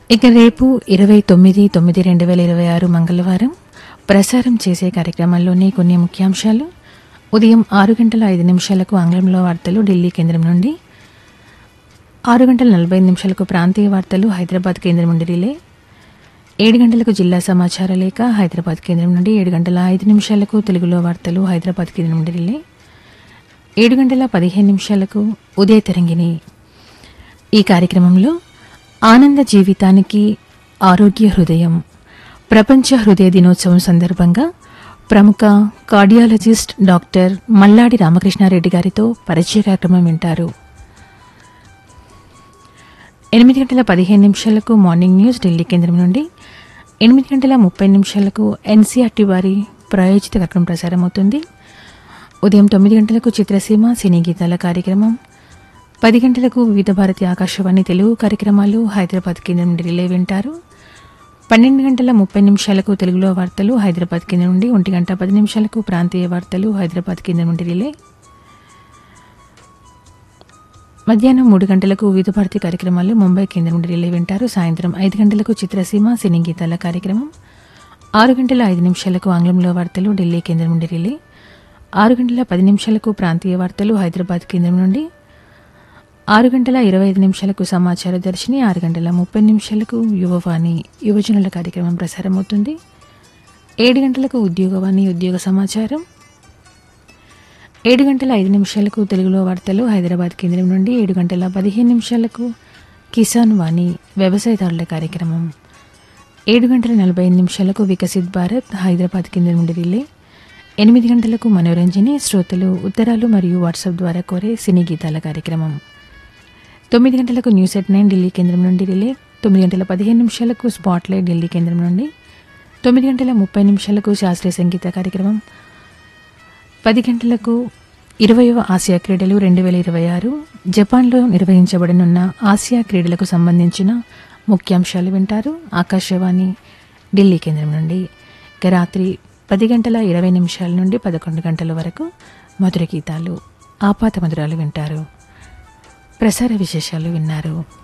ఇక రేపు ఇరవై తొమ్మిది తొమ్మిది రెండు వేల ఇరవై ఆరు మంగళవారం ప్రసారం చేసే కార్యక్రమాల్లోని కొన్ని ముఖ్యాంశాలు ఉదయం ఆరు గంటల ఐదు నిమిషాలకు ఆంగ్లంలో వార్తలు ఢిల్లీ కేంద్రం నుండి ఆరు గంటల నలభై ఐదు నిమిషాలకు ప్రాంతీయ వార్తలు హైదరాబాద్ కేంద్రం నుండి రిలే ఏడు గంటలకు జిల్లా సమాచార లేఖ హైదరాబాద్ కేంద్రం నుండి ఏడు గంటల ఐదు నిమిషాలకు తెలుగులో వార్తలు హైదరాబాద్ కేంద్రం నుండి రిలే ఏడు గంటల పదిహేను నిమిషాలకు ఉదయ తరంగిణి ఈ కార్యక్రమంలో ఆనంద జీవితానికి ఆరోగ్య హృదయం ప్రపంచ హృదయ దినోత్సవం సందర్భంగా ప్రముఖ కార్డియాలజిస్ట్ డాక్టర్ మల్లాడి రామకృష్ణారెడ్డి గారితో పరిచయ కార్యక్రమం వింటారు ఎనిమిది గంటల పదిహేను నిమిషాలకు మార్నింగ్ న్యూస్ ఢిల్లీ కేంద్రం నుండి ఎనిమిది గంటల ముప్పై నిమిషాలకు ఎన్సీఆర్టీ వారి ప్రాయోజిత కార్యక్రమం ప్రసారం అవుతుంది ఉదయం తొమ్మిది గంటలకు చిత్రసీమ సినీ గీతాల కార్యక్రమం పది గంటలకు వివిధ భారతి ఆకాశవాణి తెలుగు కార్యక్రమాలు హైదరాబాద్ కేంద్రం నుండి రిలే వింటారు పన్నెండు గంటల ముప్పై నిమిషాలకు తెలుగులో వార్తలు హైదరాబాద్ కేంద్రం నుండి ఒంటి గంట పది నిమిషాలకు ప్రాంతీయ వార్తలు హైదరాబాద్ కేంద్రం నుండి రిలే మధ్యాహ్నం మూడు గంటలకు వివిధ భారతి కార్యక్రమాలు ముంబై కేంద్రం నుండి రిలే వింటారు సాయంత్రం ఐదు గంటలకు చిత్రసీమ సినీ గీతాల కార్యక్రమం ఆరు గంటల ఐదు నిమిషాలకు ఆంగ్లంలో వార్తలు ఢిల్లీ కేంద్రం నుండి రిలే ఆరు గంటల పది నిమిషాలకు ప్రాంతీయ వార్తలు హైదరాబాద్ కేంద్రం నుండి ఆరు గంటల ఇరవై ఐదు నిమిషాలకు సమాచార దర్శిని ఆరు గంటల ముప్పై నిమిషాలకు యువవాణి యువజనుల కార్యక్రమం ప్రసారం అవుతుంది ఏడు గంటలకు ఉద్యోగవాణి ఉద్యోగ సమాచారం ఏడు గంటల ఐదు నిమిషాలకు తెలుగులో వార్తలు హైదరాబాద్ కేంద్రం నుండి ఏడు గంటల పదిహేను నిమిషాలకు కిసాన్ వాణి వ్యవసాయదారుల కార్యక్రమం ఏడు గంటల నలభై ఐదు నిమిషాలకు వికసిత్ భారత్ హైదరాబాద్ కేంద్రం నుండి రిలే ఎనిమిది గంటలకు మనోరంజని శ్రోతలు ఉత్తరాలు మరియు వాట్సాప్ ద్వారా కోరే సినీ గీతాల కార్యక్రమం తొమ్మిది గంటలకు న్యూస్ ఎట్ నైన్ ఢిల్లీ కేంద్రం నుండి రిలే తొమ్మిది గంటల పదిహేను నిమిషాలకు స్పాట్లైట్ ఢిల్లీ కేంద్రం నుండి తొమ్మిది గంటల ముప్పై నిమిషాలకు శాస్త్రీయ సంగీత కార్యక్రమం పది గంటలకు ఇరవయవ ఆసియా క్రీడలు రెండు వేల ఇరవై ఆరు జపాన్లో నిర్వహించబడనున్న ఆసియా క్రీడలకు సంబంధించిన ముఖ్యాంశాలు వింటారు ఆకాశవాణి ఢిల్లీ కేంద్రం నుండి ఇక రాత్రి పది గంటల ఇరవై నిమిషాల నుండి పదకొండు గంటల వరకు మధుర గీతాలు ఆపాత మధురాలు వింటారు ప్రసార విశేషాలు విన్నారు